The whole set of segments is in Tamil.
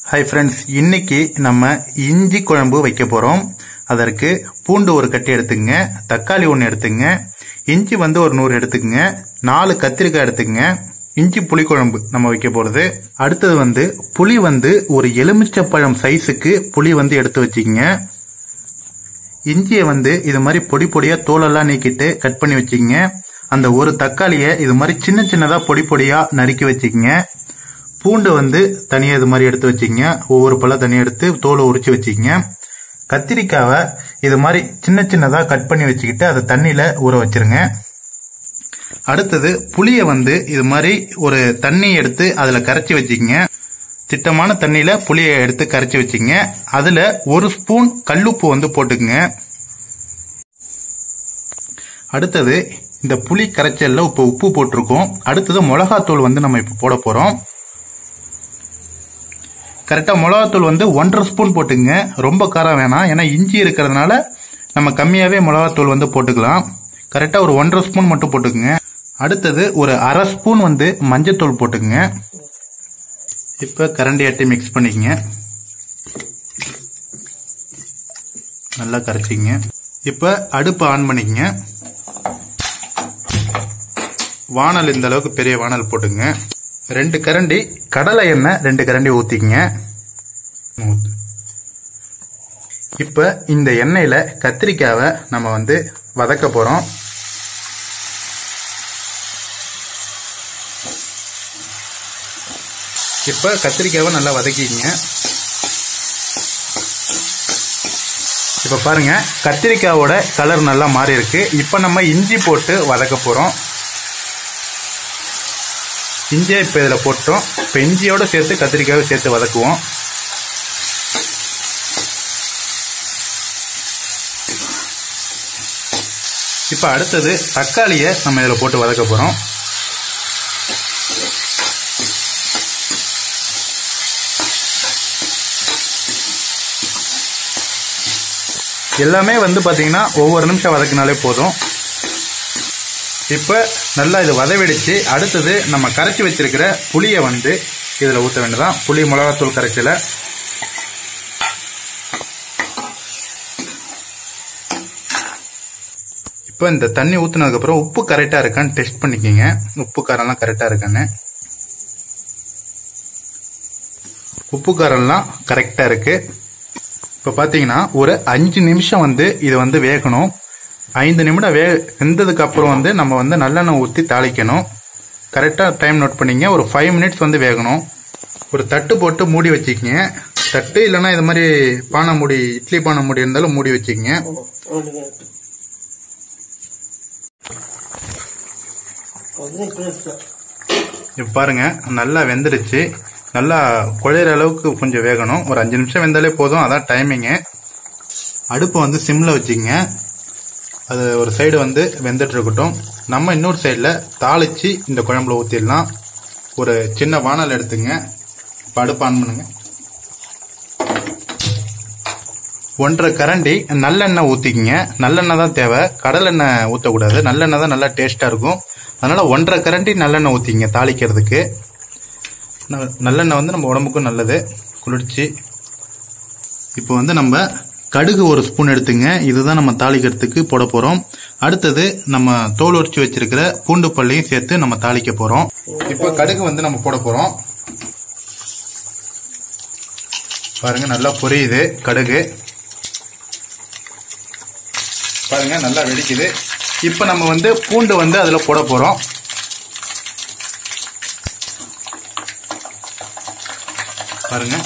ஹாய் ஃப்ரெண்ட்ஸ் இன்னைக்கு நம்ம இஞ்சி குழம்பு வைக்க போறோம் அதற்கு பூண்டு ஒரு கட்டி எடுத்துங்க தக்காளி ஒன்று எடுத்துங்க இஞ்சி வந்து ஒரு நூறு எடுத்துக்கங்க நாலு கத்திரிக்காய் எடுத்துங்க இஞ்சி புளி குழம்பு நம்ம வைக்க போறது அடுத்தது வந்து புளி வந்து ஒரு எலுமிச்சப்பழம் சைஸுக்கு புளி வந்து எடுத்து வச்சுக்கங்க இஞ்சியை வந்து இது மாதிரி பொடி பொடியா தோலெல்லாம் நீக்கிட்டு கட் பண்ணி வச்சுக்கங்க அந்த ஒரு தக்காளியை இது மாதிரி சின்ன சின்னதா பொடி பொடியா நறுக்கி வச்சுக்கங்க பூண்டு வந்து தனியா இது மாதிரி எடுத்து வச்சுக்கங்க ஒவ்வொரு பழம் தனியா எடுத்து தோலை உரிச்சு வச்சுக்கங்க கத்திரிக்காவை இது மாதிரி சின்ன சின்னதா கட் பண்ணி வச்சுக்கிட்டு அதை தண்ணியில ஊற வச்சிருங்க அடுத்தது புளிய வந்து இது மாதிரி ஒரு தண்ணி எடுத்து அதுல கரைச்சி வச்சுக்கங்க திட்டமான தண்ணியில புளிய எடுத்து கரைச்சி வச்சுங்க அதுல ஒரு ஸ்பூன் கல்லுப்பு வந்து போட்டுக்குங்க அடுத்தது இந்த புளி கரைச்சல்ல இப்போ உப்பு போட்டிருக்கோம் அடுத்தது மிளகாத்தூள் வந்து நம்ம இப்போ போட போறோம் கரெக்டா மிளகாத்தூள் வந்து ஒன்றரை ஸ்பூன் போட்டுங்க ரொம்ப காரம் வேணாம் ஏன்னா இஞ்சி இருக்கிறதுனால நம்ம கம்மியாவே மிளகாத்தூள் வந்து போட்டுக்கலாம் கரெக்டா ஒரு ஒன்றரை ஸ்பூன் மட்டும் போட்டுக்குங்க அடுத்தது ஒரு அரை ஸ்பூன் வந்து மஞ்சத்தூள் போட்டுக்குங்க இப்ப கரண்டி ஆட்டி மிக்ஸ் பண்ணிக்கங்க நல்லா கரைச்சிங்க இப்ப அடுப்பு ஆன் பண்ணிக்கங்க வானல் இந்த அளவுக்கு பெரிய வானல் போட்டுங்க ரெண்டு கரண்டி கடலை எண்ணெய் ரெண்டு கரண்டி ஊத்திக்கங்க ஊத்து. இப்ப இந்த எண்ணெயில கத்திரிக்காவை நம்ம வந்து வதக்க போறோம் இப்ப கத்திரிக்காவை நல்லா வதக்கிக்கங்க இப்ப பாருங்க கத்திரிக்காவோட கலர் நல்லா மாறி இருக்கு இப்ப நம்ம இஞ்சி போட்டு வதக்க போறோம் இஞ்சியை இப்போ இதில் போட்டோம் இப்போ இஞ்சியோட சேர்த்து கத்திரிக்காவை சேர்த்து வதக்குவோம் இப்போ அடுத்தது தக்காளியை நம்ம இதில் போட்டு வதக்க போகிறோம் எல்லாமே வந்து பார்த்தீங்கன்னா ஒவ்வொரு நிமிஷம் வதக்கினாலே போதும் இப்போ நல்லா இது வதவிடுச்சு அடுத்தது நம்ம கரைச்சி வச்சிருக்கிற புளியை வந்து இதில் ஊற்ற வேண்டியதான் புளி மிளகாத்தூள் கரைச்சல இப்போ இந்த தண்ணி ஊற்றுனதுக்கப்புறம் உப்பு கரெக்டாக இருக்கான்னு டெஸ்ட் பண்ணிக்கிங்க உப்பு காரம்லாம் கரெக்டாக இருக்கான்னு உப்பு காரம்லாம் கரெக்டாக இருக்கு இப்போ பார்த்தீங்கன்னா ஒரு அஞ்சு நிமிஷம் வந்து இது வந்து வேகணும் ஐந்து நிமிடம் வே வெந்ததுக்கு அப்புறம் வந்து நம்ம வந்து நல்லெண்ணெய் ஊற்றி தாளிக்கணும் கரெக்டாக டைம் நோட் பண்ணிங்க ஒரு ஃபைவ் மினிட்ஸ் வந்து வேகணும் ஒரு தட்டு போட்டு மூடி வச்சுக்கிங்க தட்டு இல்லைன்னா இது மாதிரி பானை மூடி இட்லி பானை மூடி இருந்தாலும் மூடி வச்சுக்கிங்க இப்போ பாருங்க நல்லா வெந்துடுச்சு நல்லா குழையிற அளவுக்கு கொஞ்சம் வேகணும் ஒரு அஞ்சு நிமிஷம் வெந்தாலே போதும் அதான் டைமிங்கு அடுப்பை வந்து சிம்ல வச்சுக்கங்க அது ஒரு சைடு வந்து வெந்துட்டு இருக்கட்டும் நம்ம இன்னொரு சைடில் தாளிச்சு இந்த குழம்புல ஊற்றிடலாம் ஒரு சின்ன வானல் எடுத்துங்க இப்போ அடுப்பு ஆன் பண்ணுங்க ஒன்றரை கரண்டி நல்லெண்ணெய் ஊற்றிக்கிங்க நல்லெண்ணெய் தான் தேவை கடலெண்ணெய் ஊற்றக்கூடாது நல்லெண்ணெய் தான் நல்லா டேஸ்ட்டாக இருக்கும் அதனால ஒன்றரை கரண்டி நல்லெண்ணெய் ஊற்றிங்க தாளிக்கிறதுக்கு ந- நல்லெண்ணெய் வந்து நம்ம உடம்புக்கும் நல்லது குளிர்ச்சி இப்போ வந்து நம்ம கடுகு ஒரு ஸ்பூன் எடுத்துங்க இதுதான் நம்ம தாளிக்கிறதுக்கு போட போறோம் அடுத்தது நம்ம தோல் உரிச்சு வச்சிருக்கிற பூண்டு பல்லையும் சேர்த்து நம்ம தாளிக்க போறோம் இப்போ கடுகு வந்து நம்ம போட போறோம் பாருங்க நல்லா பொரியுது கடுகு பாருங்க நல்லா வெடிக்குது இப்போ நம்ம வந்து பூண்டு வந்து அதுல போட போறோம் பாருங்க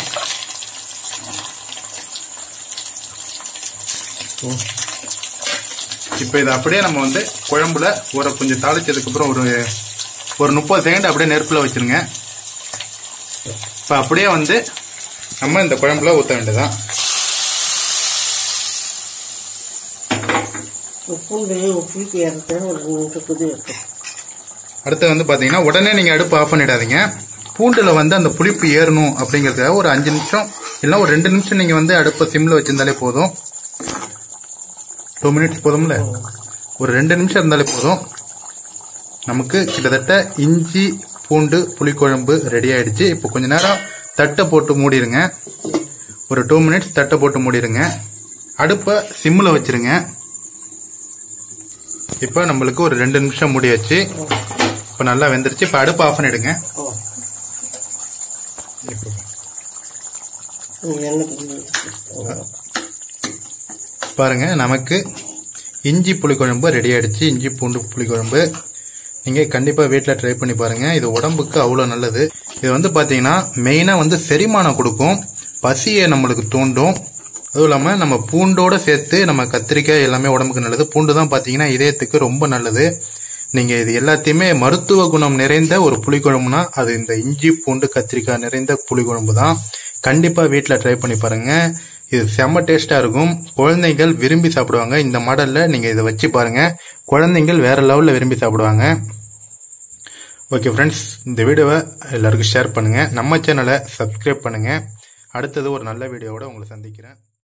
இப்போ இதை அப்படியே நம்ம வந்து குழம்புல ஒரு கொஞ்சம் தாளிச்சதுக்கு அப்புறம் ஒரு ஒரு முப்பது செகண்ட் அப்படியே நெருப்புல வச்சிருங்க இப்போ அப்படியே வந்து நம்ம இந்த குழம்புல ஊற்ற வேண்டியதான் பூண்டு புளிக்கு இறக்க ஒரு ரெண்டு நிமிஷம் கொதி வைக்கும் அடுத்து வந்து பாத்தீங்கன்னா உடனே நீங்க அடுப்பு ஆஃப் பண்ணிடாதீங்க பூண்டுல வந்து அந்த புளிப்பு ஏறணும் அப்படிங்கறதுக்காக ஒரு அஞ்சு நிமிஷம் இல்ல ஒரு ரெண்டு நிமிஷம் நீங்க வந்து அடுப்பை சிம்ல வச்சிருந்தாலே போதும் டூ மினிட்ஸ் போதும்ல ஒரு ரெண்டு நிமிஷம் இருந்தாலே போதும் நமக்கு கிட்டத்தட்ட இஞ்சி பூண்டு புளிக்குழம்பு ரெடி ஆயிடுச்சு இப்போ கொஞ்ச நேரம் தட்டை போட்டு மூடிடுங்க ஒரு டூ மினிட்ஸ் தட்டை போட்டு மூடிடுங்க அடுப்பை சிம்மில் வச்சிருங்க இப்போ நம்மளுக்கு ஒரு ரெண்டு நிமிஷம் மூடியாச்சு இப்போ நல்லா வெந்துருச்சு இப்போ அடுப்பு ஆஃப் பண்ணிடுங்க ஓ இப்போ எண்ணெய் பிரிஞ்சு ஓ பாருங்க நமக்கு இஞ்சி புளிக்குழம்பு ரெடி ஆயிடுச்சு இஞ்சி பூண்டு புளிக்குழம்பு நீங்க கண்டிப்பா வீட்டில் ட்ரை பண்ணி பாருங்க இது உடம்புக்கு அவ்வளோ நல்லது இது வந்து பாத்தீங்கன்னா மெயினா வந்து செரிமானம் கொடுக்கும் பசியை நம்மளுக்கு தூண்டும் அதுவும் இல்லாம நம்ம பூண்டோட சேர்த்து நம்ம கத்திரிக்காய் எல்லாமே உடம்புக்கு நல்லது பூண்டு தான் பாத்தீங்கன்னா இதயத்துக்கு ரொம்ப நல்லது நீங்க இது எல்லாத்தையுமே மருத்துவ குணம் நிறைந்த ஒரு புளிக்குழம்புனா அது இந்த இஞ்சி பூண்டு கத்திரிக்காய் நிறைந்த புளிக்குழம்பு தான் கண்டிப்பா வீட்டில் ட்ரை பண்ணி பாருங்க இது செம்ம டேஸ்டா இருக்கும் குழந்தைகள் விரும்பி சாப்பிடுவாங்க இந்த மாடல்ல நீங்க இதை வச்சு பாருங்க குழந்தைகள் வேற லெவல்ல விரும்பி சாப்பிடுவாங்க ஓகே ஃப்ரெண்ட்ஸ் இந்த வீடியோவை எல்லாருக்கும் ஷேர் பண்ணுங்க நம்ம சேனலை சப்ஸ்கிரைப் பண்ணுங்க அடுத்தது ஒரு நல்ல வீடியோவோட உங்களை சந்திக்கிறேன்